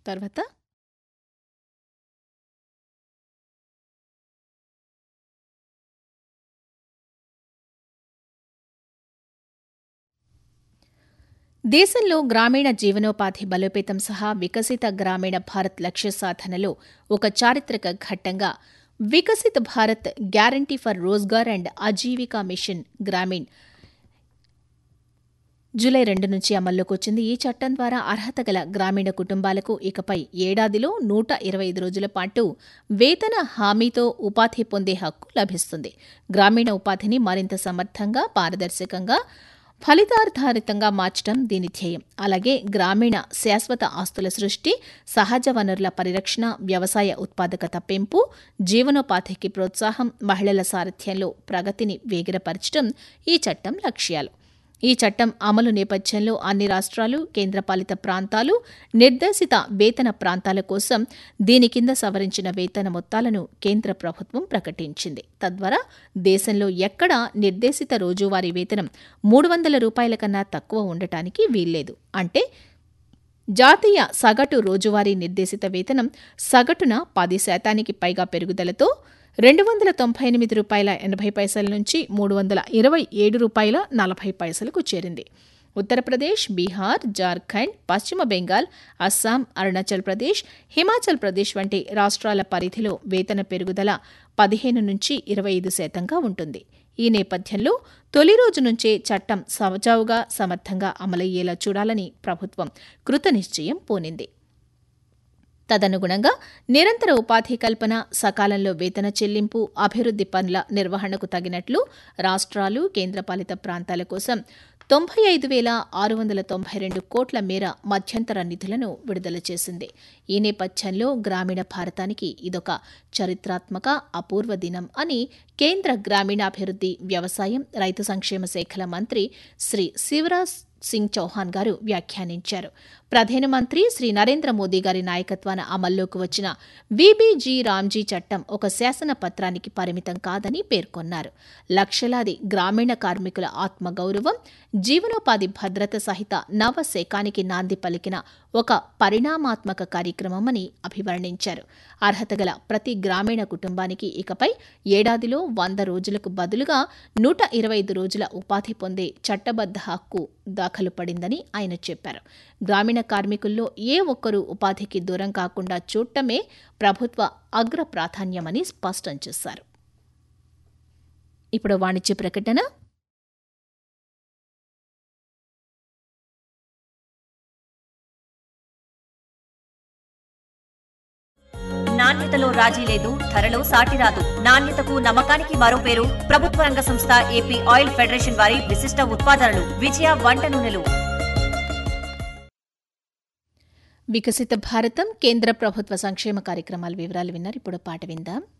తర్వాత దేశంలో గ్రామీణ జీవనోపాధి బలోపేతం సహా వికసిత గ్రామీణ భారత్ లక్ష్య సాధనలో ఒక చారిత్రక ఘట్టంగా Viksit Bharat guarantee for Rozgar and Ajeevika mission Grameen July రెండు నుంచి అమల్లోకి వచ్చింది ఈ చట్టం ద్వారా అర్హత గల గ్రామీణ కుటుంబాలకు ఇకపై ఏడాదిలో నూట ఇరవై ఐదు రోజుల పాటు వేతన హామీతో ఉపాధి పొందే హక్కు లభిస్తుంది గ్రామీణ ఉపాధిని మరింత సమర్థంగా పారదర్శకంగా ఫలితాధారితంగా మార్చడం దీని ధ్యేయం అలాగే గ్రామీణ శాశ్వత ఆస్తుల సృష్టి సహజ వనరుల పరిరక్షణ వ్యవసాయ ఉత్పాదకత పెంపు జీవనోపాధికి ప్రోత్సాహం మహిళల సారథ్యంలో ప్రగతిని వేగిరపరచడం ఈ చట్టం లక్ష్యాలు ఈ చట్టం అమలు నేపథ్యంలో అన్ని రాష్ట్రాలు కేంద్రపాలిత ప్రాంతాలు నిర్దేశిత వేతన ప్రాంతాల కోసం దీని కింద సవరించిన వేతన మొత్తాలను కేంద్ర ప్రభుత్వం ప్రకటించింది తద్వారా దేశంలో ఎక్కడా నిర్దేశిత రోజువారీ వేతనం మూడు వందల రూపాయల కన్నా తక్కువ ఉండటానికి వీల్లేదు అంటే జాతీయ సగటు రోజువారీ నిర్దేశిత వేతనం సగటున పది శాతానికి పైగా పెరుగుదలతో రెండు వందల తొంభై ఎనిమిది రూపాయల ఎనభై పైసల నుంచి మూడు వందల ఇరవై ఏడు రూపాయల నలభై పైసలకు చేరింది ఉత్తరప్రదేశ్ బీహార్ జార్ఖండ్ పశ్చిమ బెంగాల్ అస్సాం అరుణాచల్ ప్రదేశ్ హిమాచల్ ప్రదేశ్ వంటి రాష్ట్రాల పరిధిలో వేతన పెరుగుదల పదిహేను నుంచి ఇరవై ఐదు శాతంగా ఉంటుంది ఈ నేపథ్యంలో తొలి రోజు నుంచే చట్టం సజావుగా సమర్థంగా అమలయ్యేలా చూడాలని ప్రభుత్వం కృతనిశ్చయం పూనింది తదనుగుణంగా నిరంతర ఉపాధి కల్పన సకాలంలో వేతన చెల్లింపు అభివృద్ది పనుల నిర్వహణకు తగినట్లు రాష్ట్రాలు కేంద్రపాలిత ప్రాంతాల కోసం తొంభై ఐదు వేల ఆరు వందల తొంభై రెండు కోట్ల మేర మధ్యంతర నిధులను విడుదల చేసింది ఈ నేపథ్యంలో గ్రామీణ భారతానికి ఇదొక చరిత్రాత్మక అపూర్వ దినం అని కేంద్ర గ్రామీణాభివృద్ది వ్యవసాయం రైతు సంక్షేమ శాఖల మంత్రి శ్రీ శివరాజ్ సింగ్ చౌహాన్ గారు వ్యాఖ్యానించారు ప్రధానమంత్రి శ్రీ నరేంద్ర మోదీ గారి నాయకత్వాన అమల్లోకి వచ్చిన వీబీజీ రామ్జీ చట్టం ఒక శాసన పత్రానికి పరిమితం కాదని పేర్కొన్నారు లక్షలాది గ్రామీణ కార్మికుల ఆత్మగౌరవం జీవనోపాధి భద్రత సహిత నవ శకానికి నాంది పలికిన ఒక పరిణామాత్మక కార్యక్రమమని అభివర్ణించారు అర్హత గల ప్రతి గ్రామీణ కుటుంబానికి ఇకపై ఏడాదిలో వంద రోజులకు బదులుగా నూట ఇరవై ఐదు రోజుల ఉపాధి పొందే చట్టబద్ద హక్కు దాఖలు పడిందని ఆయన చెప్పారు గ్రామీణ కార్మికుల్లో ఏ ఒక్కరూ ఉపాధికి దూరం కాకుండా చూడటమే ప్రభుత్వ అగ్ర ప్రాధాన్యమని స్పష్టం చేశారు ఇప్పుడు వాణిజ్య ప్రకటన నాణ్యతలో రాజీ లేదు ధరలో సాటి రాదు నాణ్యతకు నమ్మకానికి మరో పేరు ప్రభుత్వ రంగ సంస్థ ఏపీ ఆయిల్ ఫెడరేషన్ వారి విశిష్ట ఉత్పాదనలు విజయ వంట నూనెలు వికసిత భారతం కేంద్ర ప్రభుత్వ సంక్షేమ కార్యక్రమాల వివరాలు విన్నారు ఇప్పుడు పాట విందాం